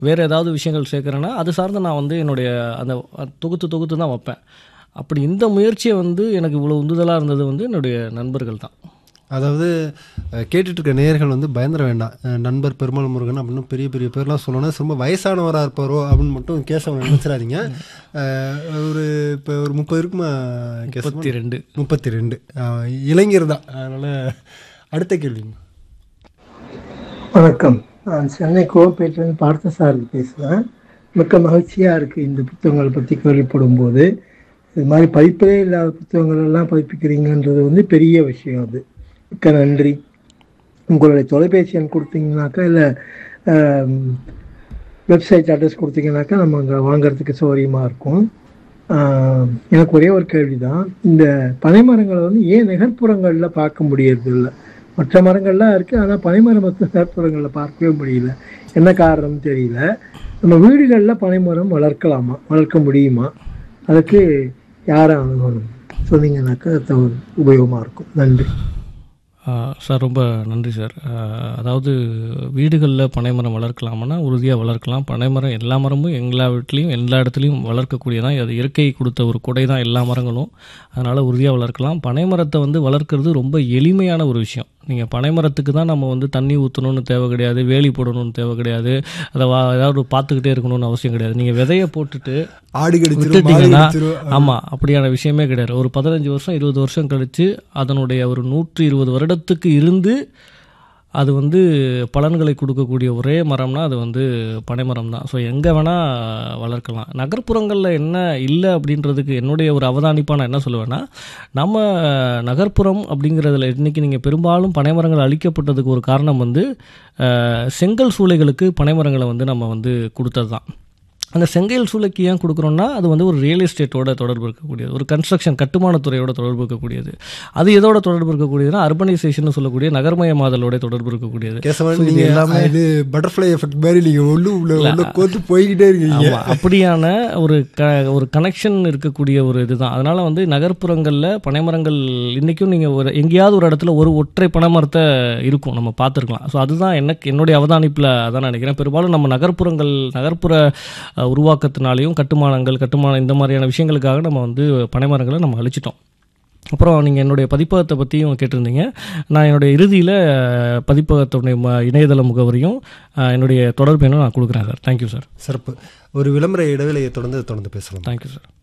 வேறு ஏதாவது விஷயங்கள் சேர்க்குறேன்னா அது சார்ந்து நான் வந்து என்னுடைய அந்த தொகுத்து தொகுத்து தான் வைப்பேன் அப்படி இந்த முயற்சியை வந்து எனக்கு இவ்வளோ உந்துதலாக இருந்தது வந்து என்னுடைய நண்பர்கள் தான் அதாவது அஹ், கேட்டுட்டு இருக்க நேயர்கள் வந்து பயந்துட வேண்டாம் அஹ், நண்பர் பெருமாள் முருகன் அப்படின்னு பெரிய பெரிய பேர்லாம் சொல்லணும் ரொம்ப வயசானவராக இருப்பாரோ அப்படின்னு மட்டும் கேசவன் நினைச்சிடாதீங்க அஹ், ஒரு இப்போ ஒரு முப்பது இருக்குமா கேசவன் முப்பத்தி ரெண்டு முப்பத்தி ரெண்டு இளைஞர் தான் அதனால் அடுத்த கேள்வி வணக்கம் நான் சென்னை கோவப்பேட்டிலிருந்து பார்த்தசாரதி பேசுகிறேன் மிக்க மகிழ்ச்சியாக இருக்குது இந்த புத்தகங்களை பற்றி கேள்விப்படும் போது இது மாதிரி பதிப்பதே இல்லாத புத்தகங்கள் எல்லாம் பதிப்பிக்கிறீங்கன்றது வந்து பெரிய விஷயம் அது மிக்க நன்றி உங்களுடைய தொலைபேசி எண் கொடுத்தீங்கன்னாக்கா இல்லை வெப்சைட் அட்ரஸ் கொடுத்தீங்கன்னாக்கா நம்ம அங்கே வாங்குறதுக்கு சௌகரியமாக இருக்கும் ஆஹ், எனக்கு ஒரே ஒரு கேள்வி தான் இந்த பனைமரங்களை வந்து ஏன் நகர்ப்புறங்களில் பார்க்க முடியறது இல்லை மற்ற மரங்கள்லாம் இருக்குது ஆனால் பனைமரம் மற்ற நகர்ப்புறங்களில் பார்க்கவே முடியல என்ன காரணம்னு தெரியல நம்ம வீடுகளில் பனைமரம் வளர்க்கலாமா வளர்க்க முடியுமா அதுக்கு யாரை அணுகணும் சொன்னீங்கன்னாக்கா அது உபயோகமாக இருக்கும் நன்றி ஆ, சார் ரொம்ப நன்றி சார் ஆ, அதாவது வீடுகளில் பனைமரம் வளர்க்கலாமான்னா உறுதியாக வளர்க்கலாம் பனைமரம் எல்லா மரமும் எல்லா வீட்லேயும் எல்லா இடத்துலையும் வளர்க்கக்கூடியதான் அது இயற்கை கொடுத்த ஒரு கொடை தான் எல்லா மரங்களும் அதனால் உறுதியாக வளர்க்கலாம் பனைமரத்தை வந்து வளர்க்குறது ரொம்ப எளிமையான ஒரு விஷயம் நீங்கள் பனைமரத்துக்கு தான் நம்ம வந்து தண்ணி ஊற்றணும்னு தேவை கிடையாது வேலி போடணும்னு தேவை கிடையாது அதை வா ஏதாவது பார்த்துக்கிட்டே இருக்கணும்னு அவசியம் கிடையாது நீங்கள் விதையை போட்டுட்டு ஆடு கடிச்சிரும் மாடு விட்டுட்டீங்கன்னா கடிச்சிரும் ஆமாம் அப்படியான விஷயமே கிடையாது ஒரு பதினஞ்சு வருஷம் இருபது வருஷம் கழித்து அதனுடைய ஒரு நூற்றி இருபது வருடத்துக்கு இருந்து அது வந்து பலன்களை கொடுக்கக்கூடிய ஒரே மரம்னா அது வந்து பனைமரம் தான் ஸோ எங்கே வேணால் வளர்க்கலாம் நகர்ப்புறங்களில் என்ன இல்லை அப்படின்றதுக்கு என்னுடைய ஒரு அவதானிப்பாக நான் என்ன சொல்லுவேன்னா நம்ம நகர்ப்புறம் அப்படிங்கிறதுல இன்றைக்கி நீங்கள் பெரும்பாலும் பனைமரங்கள் அழிக்கப்பட்டதுக்கு ஒரு காரணம் வந்து அஹ், செங்கல் சூளைகளுக்கு பனைமரங்களை வந்து நம்ம வந்து கொடுத்தது தான் அந்த செங்கல் சூளைக்கு ஏன் கொடுக்குறோம்னா அது வந்து ஒரு ரியல் எஸ்டேட்டோட தொடர்பு இருக்கக்கூடியது ஒரு கன்ஸ்ட்ரக்ஷன் கட்டுமானத்துறையோட தொடர்பு இருக்கக்கூடியது அது எதோட தொடர்பு இருக்கக்கூடியதுன்னா அர்பனைசேஷன் சொல்லக்கூடிய நகர்மயமாதலோட தொடர்பு இருக்கக்கூடியது கேசவன் So, இது நீங்க எல்லாமே இது பட்டர்ஃப்ளை எஃபெக்ட் மாதிரி நீங்க உள்ள உள்ள உள்ள கோத்து போய்கிட்டே இருக்கீங்க ஆமா, அப்படியான ஒரு க ஒரு கனெக்ஷன் இருக்கக்கூடிய ஒரு இதுதான் அதனால வந்து நகர்ப்புறங்களில் பனைமரங்கள் இன்றைக்கும் நீங்கள் ஒரு எங்கேயாவது ஒரு இடத்துல ஒரு ஒற்றை பனைமரத்தை இருக்கும் நம்ம பார்த்துருக்கலாம் ஸோ அதுதான் எனக்கு என்னுடைய அவதானிப்பில் அதான் நினைக்கிறேன் பெரும்பாலும் நம்ம நகர்ப்புறங்கள் நகர்ப்புற அஹ், உருவாக்கத்தினாலையும் கட்டுமானங்கள் கட்டுமானம் இந்த மாதிரியான விஷயங்களுக்காக நம்ம வந்து பனைமரங்களை நம்ம அழிச்சிட்டோம் அப்புறம் நீங்கள் என்னுடைய பதிப்பகத்தை பற்றியும் கேட்டிருந்தீங்க நான் என்னுடைய இறுதியில் பதிப்பகத்துடைய ம- இணையதள முகவரியும் அஹ், என்னுடைய தொடர்பு எண்ணும் நான் கொடுக்குறேன் சார் தேங்க்யூ சார் சிறப்பு ஒரு விளம்பர இடைவேளையை தொடர்ந்து தொடர்ந்து பேசலாம் தேங்க்யூ சார்